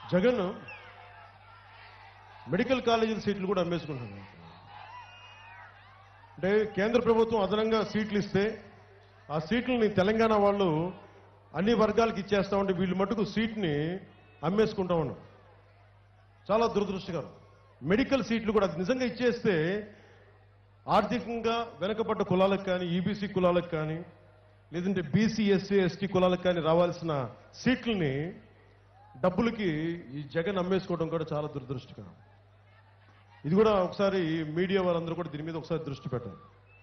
Jagan medical కాలేజీల సీట్లు కూడా అమ్మేసుకుంటున్నాడు అంటే కేంద్ర ప్రభుత్వం అదనంగా సీట్లు ఇస్తే ఆ సీట్లని తెలంగాణ వాళ్ళు అన్ని వర్గాలకు ఇచ్చేస్తా ఉంటే వీళ్ళు మటుకు సీట్ని అమ్మేసుకుంటా ఉన్నారు చాలా దురదృష్టకరం మెడికల్ సీట్లు కూడా అది నిజంగా ఇచ్చేస్తే ఆర్థికంగా వెనుకబడ్డ కులాలకు కానీ ఈబీసీ కులాలకు కానీ లేదంటే బీసీ ఎస్సీ ఎస్టీ కులాలకు కానీ రావాల్సిన సీట్లని డబ్బులకి ఈ జగన్ అమ్మేసుకోవడం కూడా చాలా దురదృష్టకరం ఇది కూడా ఒకసారి మీడియా వాళ్ళందరూ కూడా దీని మీద ఒకసారి దృష్టి పెట్టాలి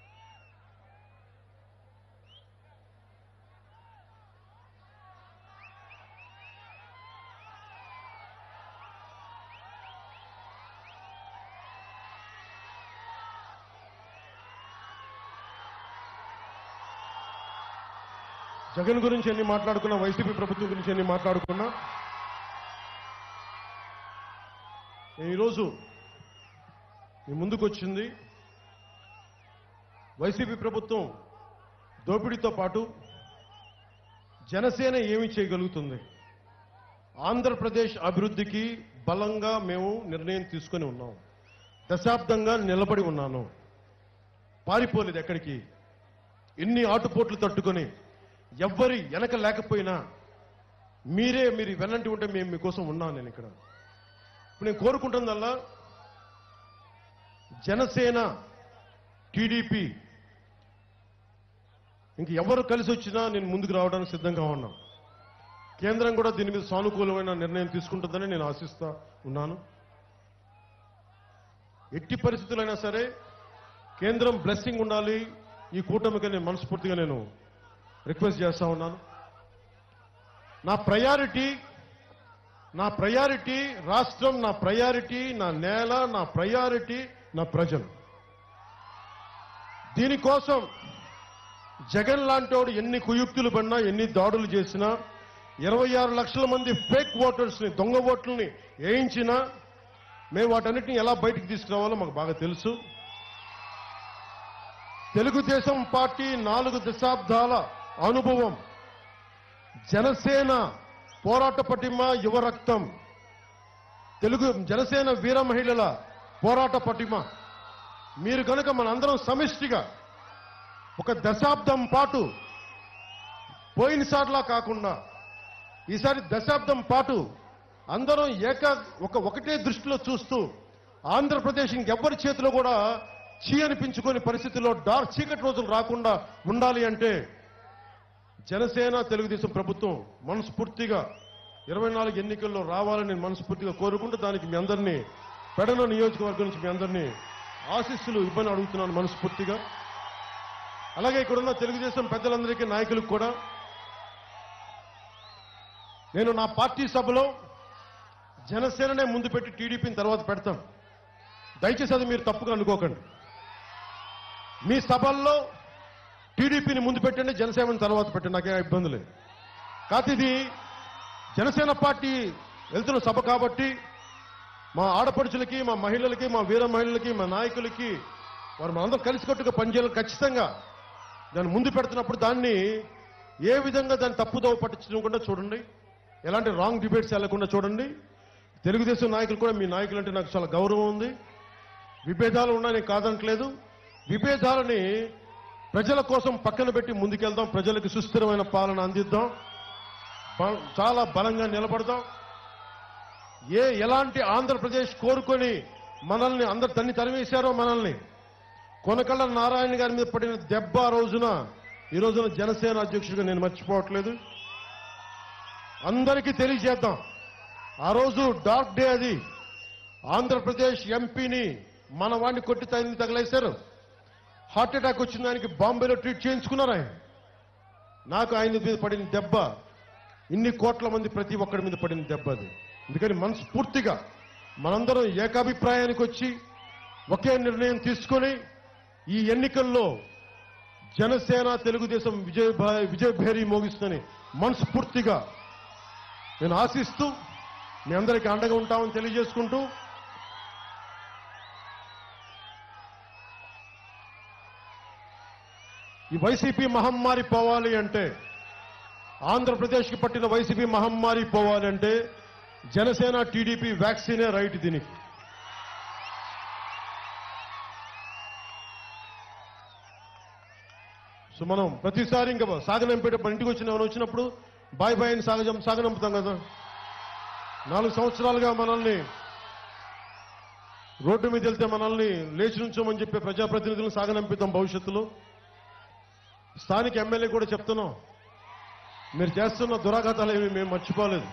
జగన్ గురించి ఎన్ని మాట్లాడుకున్నా వైసీపీ ప్రభుత్వం గురించి ఎన్ని మాట్లాడుకున్నా నేను ఈరోజు మీ ముందుకు వచ్చింది వైసీపీ ప్రభుత్వం దోపిడీతో పాటు జనసేన ఏమి చేయగలుగుతుంది ఆంధ్రప్రదేశ్ అభివృద్ధికి బలంగా మేము నిర్ణయం తీసుకొని ఉన్నాం దశాబ్దంగా నిలబడి ఉన్నాను పారిపోలేదు ఎక్కడికి ఎన్ని ఆటుపోట్లు తట్టుకొని ఎవ్వరి వెనక లేకపోయినా మీరే మీరు వెనంటి ఉంటే మేము మీకోసం ఉన్నాను నేను ఇక్కడ ఇప్పుడు నేను కోరుకుంటుందల్లా జనసేన టీడీపీ ఇంక ఎవరు కలిసి వచ్చినా నేను ముందుకు రావడానికి సిద్ధంగా ఉన్నాను కేంద్రం కూడా దీని మీద సానుకూలమైన నిర్ణయం తీసుకుంటుందని నేను ఆశిస్తా ఉన్నాను ఎట్టి పరిస్థితులైనా సరే కేంద్రం బ్లెస్సింగ్ ఉండాలి ఈ కూటమికి నేను మనస్ఫూర్తిగా నేను రిక్వెస్ట్ చేస్తా ఉన్నాను నా ప్రయారిటీ నా ప్రయారిటీ రాష్ట్రం నా ప్రయారిటీ నా నేల నా ప్రయారిటీ నా ప్రజలు దీనికోసం జగన్ లాంటోడు ఎన్ని కుయుక్తులు పడినా ఎన్ని దాడులు చేసినా ఇరవై ఆరు లక్షల మంది ఫేక్ ఓటర్స్ ని దొంగ ఓట్లని వేయించినా మేము వాటన్నిటిని ఎలా బయటికి తీసుకురావాలో మాకు బాగా తెలుసు తెలుగుదేశం పార్టీ నాలుగు దశాబ్దాల అనుభవం జనసేన పోరాట పటిమ యువ రక్తం తెలుగు జనసేన వీర మహిళల పోరాట పటిమ మీరు కనుక మనందరం సమిష్టిగా ఒక దశాబ్దం పాటు పోయినసార్లా కాకుండా ఈసారి దశాబ్దం పాటు అందరం ఏక ఒక ఒకటే దృష్టిలో చూస్తూ ఆంధ్రప్రదేశ్ ఇంకెవ్వరి చేతిలో కూడా చీ అనిపించుకునే పరిస్థితుల్లో డార్క్ చీకటి రోజులు రాకుండా ఉండాలి అంటే జనసేన తెలుగుదేశం ప్రభుత్వం మనస్ఫూర్తిగా ఇరవై నాలుగు ఎన్నికల్లో రావాలని నేను మనస్ఫూర్తిగా కోరుకుంటూ దానికి మీ అందరినీ పెడన నియోజకవర్గం నుంచి మీ అందరినీ ఆశీస్సులు ఇబ్బంది అడుగుతున్నాను మనస్ఫూర్తిగా అలాగే ఇక్కడున్న తెలుగుదేశం పెద్దలందరికీ నాయకులకు కూడా నేను నా పార్టీ సభలో జనసేననే ముందు పెట్టి టీడీపీని తర్వాత పెడతాం దయచేసి అది మీరు తప్పుగా అనుకోకండి మీ సభల్లో టీడీపీని ముందు పెట్టండి జనసేనని తర్వాత పెట్టండి నాకేం ఇబ్బంది లేదు కాకపోతే ఇది జనసేన పార్టీ వెళ్తున్న సభ కాబట్టి మా ఆడపడుచులకి మా మహిళలకి మా వీర మహిళలకి మా నాయకులకి వారు మనందరం కలిసికట్టుగా పనిచేయాలి ఖచ్చితంగా దాన్ని ముందు పెడుతున్నప్పుడు దాన్ని ఏ విధంగా దాన్ని తప్పుదోవ పట్టించకుండా చూడండి ఎలాంటి రాంగ్ డిబేట్స్ వెళ్లకుండా చూడండి తెలుగుదేశం నాయకులు కూడా మీ నాయకులు అంటే నాకు చాలా గౌరవం ఉంది విభేదాలు ఉన్నాయని కాదనట్లేదు విభేదాలని ప్రజల కోసం పక్కన పెట్టి ముందుకెళ్దాం ప్రజలకు సుస్థిరమైన పాలన అందిద్దాం బ- చాలా బలంగా నిలబడదాం ఏ ఎలాంటి ఆంధ్రప్రదేశ్ కోరుకొని మనల్ని అందరు తన్ని తరిమేశారో మనల్ని కొనకళ్ళ నారాయణ గారి మీద పడిన దెబ్బ ఆ రోజున ఈ రోజున జనసేన అధ్యక్షుడిగా నేను మర్చిపోవట్లేదు అందరికీ తెలియజేద్దాం ఆ రోజు డార్క్ డే అది ఆంధ్రప్రదేశ్ ఎంపీని మన వాడిని కొట్టి తగిలి తగలేశారు హార్ట్ అటాక్ వచ్చిన ఆయనకి బాంబేలో ట్రీట్ చేయించుకున్నారు ఆయన నాకు ఆయన మీద పడిన దెబ్బ ఇన్ని కోట్ల మంది ప్రతి ఒక్కడి మీద పడిన దెబ్బ అది అందుకని మనస్ఫూర్తిగా మనందరం ఏకాభిప్రాయానికి వచ్చి ఒకే నిర్ణయం తీసుకొని ఈ ఎన్నికల్లో జనసేన తెలుగుదేశం విజయ విజయభేరి మోగిస్తుందని మనస్ఫూర్తిగా నేను ఆశిస్తూ మీ అందరికీ అండగా ఉంటామని తెలియజేసుకుంటూ ఈ వైసీపీ మహమ్మారి పోవాలి అంటే ఆంధ్రప్రదేశ్కి పట్టిన వైసీపీ మహమ్మారి పోవాలి అంటే జనసేన టీడీపీ వ్యాక్సినే రైట్ దీనికి సో మనం ప్రతిసారి ఇంకా సాగనంపేటప్పుడు ఇంటికి వచ్చిన ఎవరు వచ్చినప్పుడు బాయ్ బాయ్ అని సాగజం సాగనంపుతాం కదా నాలుగు సంవత్సరాలుగా మనల్ని రోడ్డు మీద వెళ్తే మనల్ని లేచి నుంచోమని చెప్పే ప్రజాప్రతినిధులను సాగనంపిద్దాం భవిష్యత్తులో స్థానిక ఎమ్మెల్యే కూడా చెప్తున్నాం మీరు చేస్తున్న దురాఘాతాలు ఏమి మేము మర్చిపోలేదు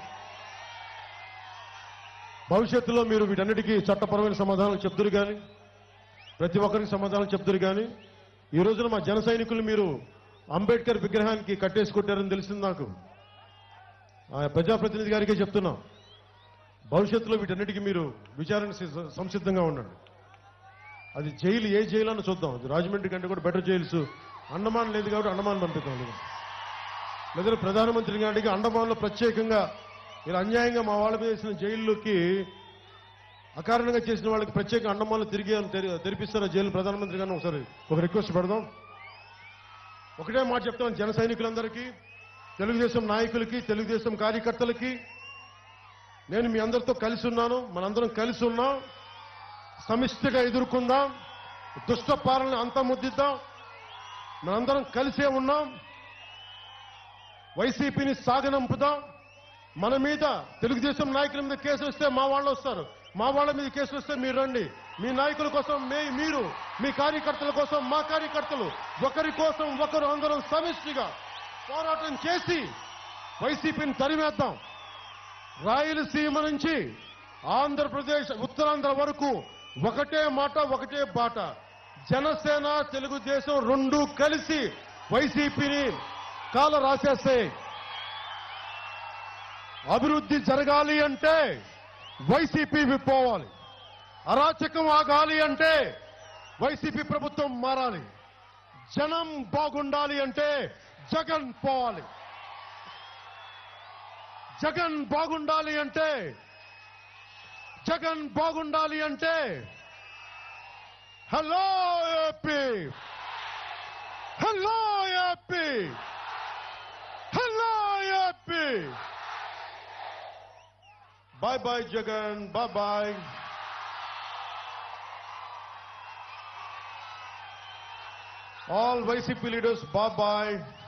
భవిష్యత్తులో మీరు వీటన్నిటికీ చట్టపరమైన సమాధానాలు చెప్తురు కానీ ప్రతి ఒక్కరికి సమాధానం చెప్తురు కానీ ఈ రోజున మా జన సైనికులు మీరు అంబేద్కర్ విగ్రహానికి కట్టేసి కొట్టారని తెలిసింది నాకు ఆ ప్రజాప్రతినిధి గారికే చెప్తున్నాం భవిష్యత్తులో వీటన్నిటికీ మీరు విచారణ సి- సంసిద్ధంగా ఉండండి అది జైలు ఏ జైలు అని చూద్దాం అది రాజమండ్రి కంటే కూడా బెటర్ జైల్స్ అండమాన్ లేదు కాబట్టి అండమాన్ పంపిద్దాం లేదు లేదా ప్రధానమంత్రి గారికి అండమాన్లో ప్రత్యేకంగా ఇలా అన్యాయంగా మా వాళ్ళ మీద వేసిన జైల్లోకి అకారణంగా చేసిన వాళ్ళకి ప్రత్యేక అండమాన్లు తిరిగి తెరి- తెరిపిస్తారా జైలు ప్రధానమంత్రి గారిని ఒకసారి ఒక రిక్వెస్ట్ పెడదాం ఒకటే మాట చెప్తాను జన సైనికులందరికీ తెలుగుదేశం నాయకులకి తెలుగుదేశం కార్యకర్తలకి నేను మీ అందరితో కలిసి ఉన్నాను మనందరం కలిసి ఉన్నాం సమిష్టిగా ఎదుర్కొందాం దుష్ట పాలన అంతముద్దిద్దాం మనందరం కలిసే ఉన్నాం వైసీపీని సాగనంపుదాం మన మీద తెలుగుదేశం నాయకుల మీద కేసులు వస్తే మా వాళ్ళు వస్తారు మా వాళ్ళ మీద కేసులు వస్తే మీరు రండి మీ నాయకుల కోసం మే మీరు మీ కార్యకర్తల కోసం మా కార్యకర్తలు ఒకరి కోసం ఒకరు అందరం సమిష్టిగా పోరాటం చేసి వైసీపీని తరిమేద్దాం రాయలసీమ నుంచి ఆంధ్రప్రదేశ్ ఉత్తరాంధ్ర వరకు ఒకటే మాట ఒకటే బాట జనసేన తెలుగుదేశం రెండు కలిసి వైసీపీని కాల రాసేస్తాయి అభివృద్ధి జరగాలి అంటే వైసీపీ విప్పోవాలి అరాచకం ఆగాలి అంటే వైసీపీ ప్రభుత్వం మారాలి జనం బాగుండాలి అంటే జగన్ పోవాలి జగన్ బాగుండాలి అంటే జగన్ బాగుండాలి అంటే hello AP hello AP hello AP bye bye Jagan bye bye all YCP leaders bye bye